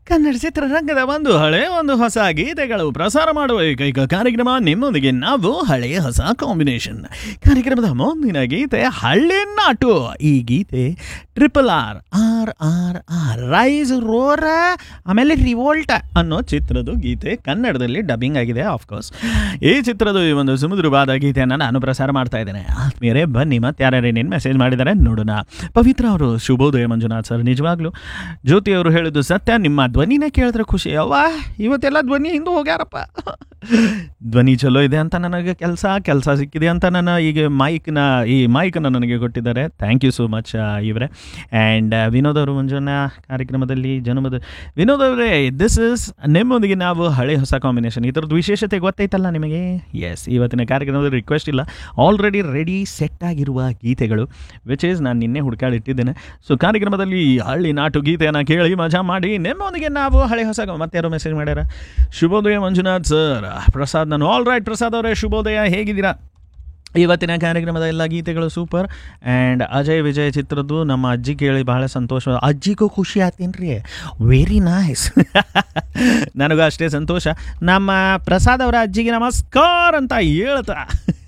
ಕನ್ನಡ ಚಿತ್ರರಂಗದ ಒಂದು ಹಳೆ ಒಂದು ಹೊಸ ಗೀತೆಗಳು ಪ್ರಸಾರ ಮಾಡುವ ಏಕೈಕ ಕಾರ್ಯಕ್ರಮ ನಿಮ್ಮೊಂದಿಗೆ ನಾವು ಹಳೆ ಹೊಸ ಕಾಂಬಿನೇಷನ್ ಕಾರ್ಯಕ್ರಮದ ಮುಂದಿನ ಗೀತೆ ಹಳ್ಳಿ ನಾಟು ಈ ಗೀತೆ triple R R R R rise roar ಆಮೇಲೆ ರಿವೋಲ್ಟ ಅನ್ನೋ ಚಿತ್ರದ ಗೀತೆ ಕನ್ನಡದಲ್ಲಿ ಡಬ್ಬಿಂಗ್ ಆಗಿದೆ ಆಫ್ಕೋರ್ಸ್ ಈ ಚಿತ್ರದ ಈ ಒಂದು ಸುಮಧುರವಾದ ಗೀತೆಯನ್ನು ನಾನು ಪ್ರಸಾರ ಮಾಡ್ತಾ ಇದ್ದೇನೆ ಆದ್ಮೇಲೆ ಬನ್ನಿ ಮತ್ತೆ ಯಾರ್ಯಾರೇನೇನು ಮೆಸೇಜ್ ಮಾಡಿದ್ದಾರೆ ನೋಡೋಣ ಪವಿತ್ರ ಅವರು ಶುಭೋದಯ ಮಂಜುನಾಥ್ ಸರ್ ನಿಜವಾಗ್ಲೂ ಜ್ಯೋತಿ ಅವರು ಹೇಳಿದ್ದು ಸತ್ಯ ನಿಮ್ಮ ಧ್ವನಿನೇ ಕೇಳಿದ್ರೆ ಖುಷಿ ಅವ್ವ ಇವತ್ತೆಲ್ಲ ಧ್ವನಿ ಹಿಂದೆ ಹೋಗ್ಯಾರಪ್ಪ ಧ್ವನಿ ಚಲೋ ಇದೆ ಅಂತ ನನಗೆ ಕೆಲಸ ಕೆಲಸ ಸಿಕ್ಕಿದೆ ಅಂತ ನನ್ನ ಈಗ ಮೈಕ್ನ ಈ ಮೈಕನ್ನು ನನಗೆ ಕೊಟ್ಟಿದ್ದಾರೆ ಥ್ಯಾಂಕ್ ಯು ಸೋ ಮಚ್ ಇವರೇ ಆ್ಯಂಡ್ ವಿನೋದ್ ಅವರು ಮುಂಜಾನೆ ಕಾರ್ಯಕ್ರಮದಲ್ಲಿ ಜನ್ಮದ ವಿನೋದ್ ಅವರೇ ದಿಸ್ ಇಸ್ ನಿಮ್ಮೊಂದಿಗೆ ನಾವು ಹಳೆ ಹೊಸ ಕಾಂಬಿನೇಷನ್ ಈ ಥರದ್ದು ವಿಶೇಷತೆ ಗೊತ್ತೈತಲ್ಲ ನಿಮಗೆ ಎಸ್ ಇವತ್ತಿನ ಕಾರ್ಯಕ್ರಮದಲ್ಲಿ ರಿಕ್ವೆಸ್ಟ್ ಇಲ್ಲ ಆಲ್ರೆಡಿ ರೆಡಿ ಸೆಟ್ ಆಗಿರುವ ಗೀತೆಗಳು ವಿಚ್ ಈಸ್ ನಾನು ನಿನ್ನೆ ಹುಡುಕಾಡಿಟ್ಟಿದ್ದೇನೆ ಸೊ ಕಾರ್ಯಕ್ರಮದಲ್ಲಿ ಹಳ್ಳಿ ನಾಟು ಗೀತೆಯನ್ನು ಕೇಳಿ ಮಜಾ ಮಾಡಿ ನಿಮ್ಮೊಂದಿಗೆ ನಾವು ಹಳೆ ಹೊಸ ಮತ್ತೆ ಯಾರೋ ಮೆಸೇಜ್ ಮಾಡ್ಯಾರ ಶುಭೋದಯ ಮಂಜುನಾಥ್ ಸರ್ ಪ್ರಸಾದ್ ನಾನು ಆಲ್ ರೈಟ್ ಪ್ರಸಾದ್ ಅವರೇ ಶುಭೋದಯ ಹೇಗಿದ್ದೀರಾ ಇವತ್ತಿನ ಕಾರ್ಯಕ್ರಮದ ಎಲ್ಲ ಗೀತೆಗಳು ಸೂಪರ್ ಆ್ಯಂಡ್ ಅಜಯ್ ವಿಜಯ್ ಚಿತ್ರದ್ದು ನಮ್ಮ ಅಜ್ಜಿ ಕೇಳಿ ಬಹಳ ಸಂತೋಷ ಅಜ್ಜಿಗೂ ಖುಷಿ ಆತೇನ್ರಿ ವೆರಿ ನೈಸ್ ನನಗೂ ಅಷ್ಟೇ ಸಂತೋಷ ನಮ್ಮ ಪ್ರಸಾದ್ ಅವರ ಅಜ್ಜಿಗೆ ನಮಸ್ಕಾರ ಅಂತ ಹೇಳ್ತಾ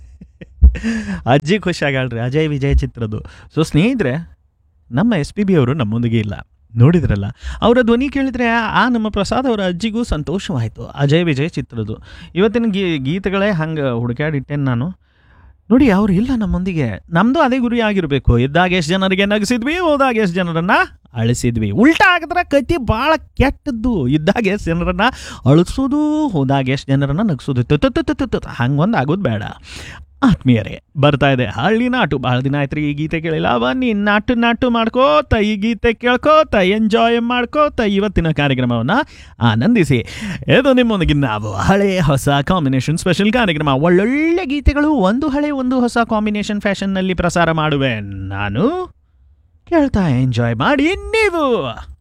ಅಜ್ಜಿ ಖುಷಿ ಆಗಲ್ರಿ ಅಜಯ್ ವಿಜಯ್ ಚಿತ್ರದ್ದು ಸೊ ಸ್ನೇಹಿತರೆ ನಮ್ಮ ಎಸ್ ಪಿ ಬಿ ಅವರು ನಮ್ಮೊಂದಿಗೆ ಇಲ್ಲ ನೋಡಿದ್ರಲ್ಲ ಅವರ ಧ್ವನಿ ಕೇಳಿದರೆ ಆ ನಮ್ಮ ಪ್ರಸಾದ್ ಅವರ ಅಜ್ಜಿಗೂ ಸಂತೋಷವಾಯಿತು ಅಜಯ್ ವಿಜಯ್ ಚಿತ್ರದ್ದು ಇವತ್ತಿನ ಗೀ ಗೀತೆಗಳೇ ಹಂಗೆ ಹುಡುಕಾಡಿಟ್ಟೇನೆ ನಾನು ನೋಡಿ ಅವ್ರು ಇಲ್ಲ ನಮ್ಮೊಂದಿಗೆ ನಮ್ಮದು ಅದೇ ಗುರಿ ಆಗಿರಬೇಕು ಇದ್ದಾಗ ಎಷ್ಟು ಜನರಿಗೆ ನಗಿಸಿದ್ವಿ ಹೋದಾಗ ಎಷ್ಟು ಜನರನ್ನ ಅಳಿಸಿದ್ವಿ ಉಲ್ಟಾ ಆಗಿದ್ರೆ ಕತಿ ಭಾಳ ಕೆಟ್ಟದ್ದು ಇದ್ದಾಗ ಎಷ್ಟು ಜನರನ್ನ ಅಳಿಸೋದು ಹೋದಾಗ ಎಷ್ಟು ಜನರನ್ನ ನಗಿಸೋದು ಹಂಗೊಂದು ಆಗೋದು ಬೇಡ ಆತ್ಮೀಯರೇ ಬರ್ತಾ ಇದೆ ಹಳ್ಳಿ ನಾಟು ಭಾಳ ದಿನ ಆಯ್ತು ರೀ ಈ ಗೀತೆ ಕೇಳಿಲ್ಲ ಬನ್ನಿ ನಾಟು ನಾಟು ಮಾಡ್ಕೋತ ಈ ಗೀತೆ ಕೇಳ್ಕೋತ ಎಂಜಾಯ್ ಮಾಡ್ಕೋತ ಇವತ್ತಿನ ಕಾರ್ಯಕ್ರಮವನ್ನು ಆನಂದಿಸಿ ಇದು ನಿಮ್ಮೊಂದಿಗೆ ನಾವು ಹಳೆ ಹೊಸ ಕಾಂಬಿನೇಷನ್ ಸ್ಪೆಷಲ್ ಕಾರ್ಯಕ್ರಮ ಒಳ್ಳೊಳ್ಳೆ ಗೀತೆಗಳು ಒಂದು ಹಳೆ ಒಂದು ಹೊಸ ಕಾಂಬಿನೇಷನ್ ಫ್ಯಾಷನ್ನಲ್ಲಿ ಪ್ರಸಾರ ಮಾಡುವೆ ನಾನು ಕೇಳ್ತಾ ಎಂಜಾಯ್ ಮಾಡಿ ನೀವು